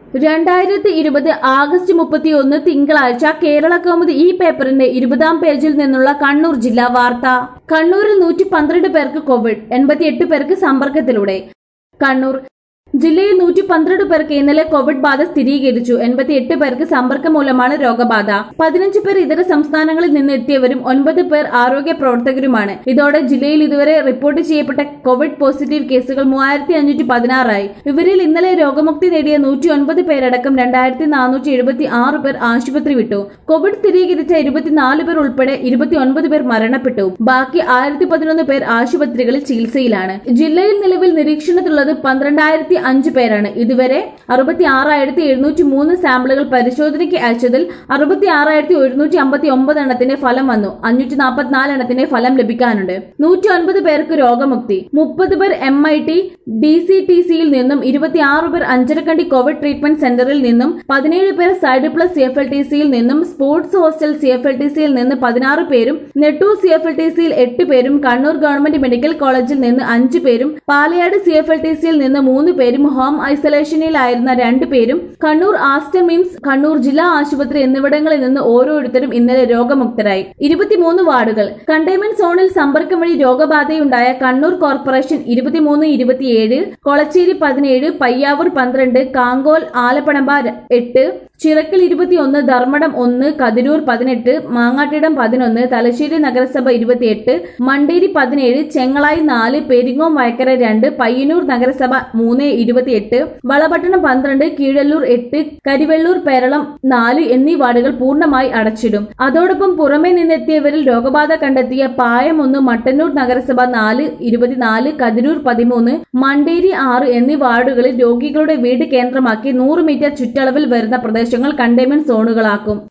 രണ്ടായിരത്തി ഇരുപത് ആഗസ്റ്റ് മുപ്പത്തിയൊന്ന് തിങ്കളാഴ്ച കേരള കൗമുദി ഈ പേപ്പറിന്റെ ഇരുപതാം പേജിൽ നിന്നുള്ള കണ്ണൂർ ജില്ലാ വാർത്ത കണ്ണൂരിൽ നൂറ്റി പന്ത്രണ്ട് പേർക്ക് കോവിഡ് എൺപത്തിയെട്ട് പേർക്ക് സമ്പർക്കത്തിലൂടെ കണ്ണൂർ ജില്ലയിൽ നൂറ്റി പന്ത്രണ്ട് പേർക്ക് ഇന്നലെ കോവിഡ് ബാധ സ്ഥിരീകരിച്ചു എൺപത്തിയെട്ട് പേർക്ക് സമ്പർക്കം മൂലമാണ് രോഗബാധ പതിനഞ്ച് പേർ ഇതര സംസ്ഥാനങ്ങളിൽ നിന്ന് എത്തിയവരും ഒൻപത് പേർ ആരോഗ്യ പ്രവർത്തകരുമാണ് ഇതോടെ ജില്ലയിൽ ഇതുവരെ റിപ്പോർട്ട് ചെയ്യപ്പെട്ട കോവിഡ് പോസിറ്റീവ് കേസുകൾ മൂവായിരത്തി അഞ്ഞൂറ്റി പതിനാറായി ഇവരിൽ ഇന്നലെ രോഗമുക്തി നേടിയ നൂറ്റി ഒൻപത് പേരടക്കം രണ്ടായിരത്തി നാനൂറ്റി എഴുപത്തി ആറ് പേർ ആശുപത്രി വിട്ടു കോവിഡ് സ്ഥിരീകരിച്ച ഇരുപത്തിനാല് പേർ ഉൾപ്പെടെ ഇരുപത്തിയൊൻപത് പേർ മരണപ്പെട്ടു ബാക്കി ആയിരത്തി പതിനൊന്ന് പേർ ആശുപത്രികളിൽ ചികിത്സയിലാണ് ജില്ലയിൽ നിലവിൽ നിരീക്ഷണത്തിലുള്ളത് പന്ത്രണ്ടായിരത്തി അഞ്ച് പേരാണ് ഇതുവരെ അറുപത്തി ആറായിരത്തി എഴുന്നൂറ്റി മൂന്ന് സാമ്പിളുകൾ പരിശോധനയ്ക്ക് അയച്ചതിൽ അറുപത്തി ആറായിരത്തി ഒരുന്നൂറ്റി അമ്പത്തി ഒമ്പത് എണ്ണത്തിന്റെ ഫലം വന്നു അഞ്ഞൂറ്റി നാൽപ്പത്തിനാല് എണ്ണത്തിന്റെ ഫലം ലഭിക്കാനുണ്ട് നൂറ്റി ഒൻപത് പേർക്ക് രോഗമുക്തി മുപ്പത് പേർ M I T D C T സിയിൽ നിന്നും ഇരുപത്തിയാറ് പേർ അഞ്ചരക്കണ്ടി കോവിഡ് ട്രീറ്റ്മെന്റ് സെന്ററിൽ നിന്നും പതിനേഴ് പേർ side plus C F L T സിയിൽ നിന്നും sports hostel C F L T സിയിൽ നിന്ന് പതിനാറ് പേരും Nettoor C F L T സിയിൽ എട്ട് പേരും കണ്ണൂർ ഗവൺമെന്റ് മെഡിക്കൽ കോളേജിൽ നിന്ന് അഞ്ച് പേരും Palayad C F L T സിയിൽ നിന്ന് മൂന്ന് പേരും ഹോം ഐസൊലേഷനിലായിരുന്ന രണ്ട് പേരും കണ്ണൂർ ആസ്റ്റർ മിംസ് കണ്ണൂർ ജില്ലാ ആശുപത്രി എന്നിവിടങ്ങളിൽ നിന്ന് ഓരോരുത്തരും ഇന്നലെ രോഗമുക്തരായി ഇരുപത്തിമൂന്ന് വാർഡുകൾ കണ്ടെയ്ൻമെന്റ് സോണിൽ സമ്പർക്കം വഴി രോഗബാധയുണ്ടായ കണ്ണൂർ കോർപ്പറേഷൻ ഇരുപത്തിമൂന്ന് ഇരുപത്തിയേഴ് കൊളച്ചേരി പതിനേഴ് പയ്യാവൂർ പന്ത്രണ്ട് കാങ്കോൽ ആലപ്പടമ്പ ര- എട്ട് ചിറക്കൽ ഇരുപത്തിയൊന്ന് ധർമ്മടം ഒന്ന് കതിരൂർ പതിനെട്ട് മാങ്ങാട്ടിടം പതിനൊന്ന് തലശ്ശേരി നഗരസഭ ഇരുപത്തിയെട്ട് മണ്ടേരി പതിനേഴ് ചെങ്ങളായി നാല് പെരിങ്ങോം വയക്കര രണ്ട് പയ്യന്നൂർ നഗരസഭ മൂന്ന് ഇരുപത്തിയെട്ട് വളപട്ടണം പന്ത്രണ്ട് കീഴല്ലൂർ എട്ട് കരിവെള്ളൂർ പേരളം നാല് എന്നീ വാർഡുകൾ പൂർണ്ണമായി അടച്ചിടും അതോടൊപ്പം പുറമെ നിന്നെത്തിയവരിൽ രോഗബാധ കണ്ടെത്തിയ പായം ഒന്ന് മട്ടന്നൂർ നഗരസഭ നാല് ഇരുപത്തിനാല് കതിരൂർ പതിമൂന്ന് മണ്ടേരി ആറ് എന്നീ വാർഡുകളിൽ രോഗികളുടെ വീട് കേന്ദ്രമാക്കി നൂറ് മീറ്റർ ചുറ്റളവിൽ വരുന്ന പ്രദേശങ്ങൾ കണ്ടെയ്ൻമെന്റ് സോണുകളാക്കും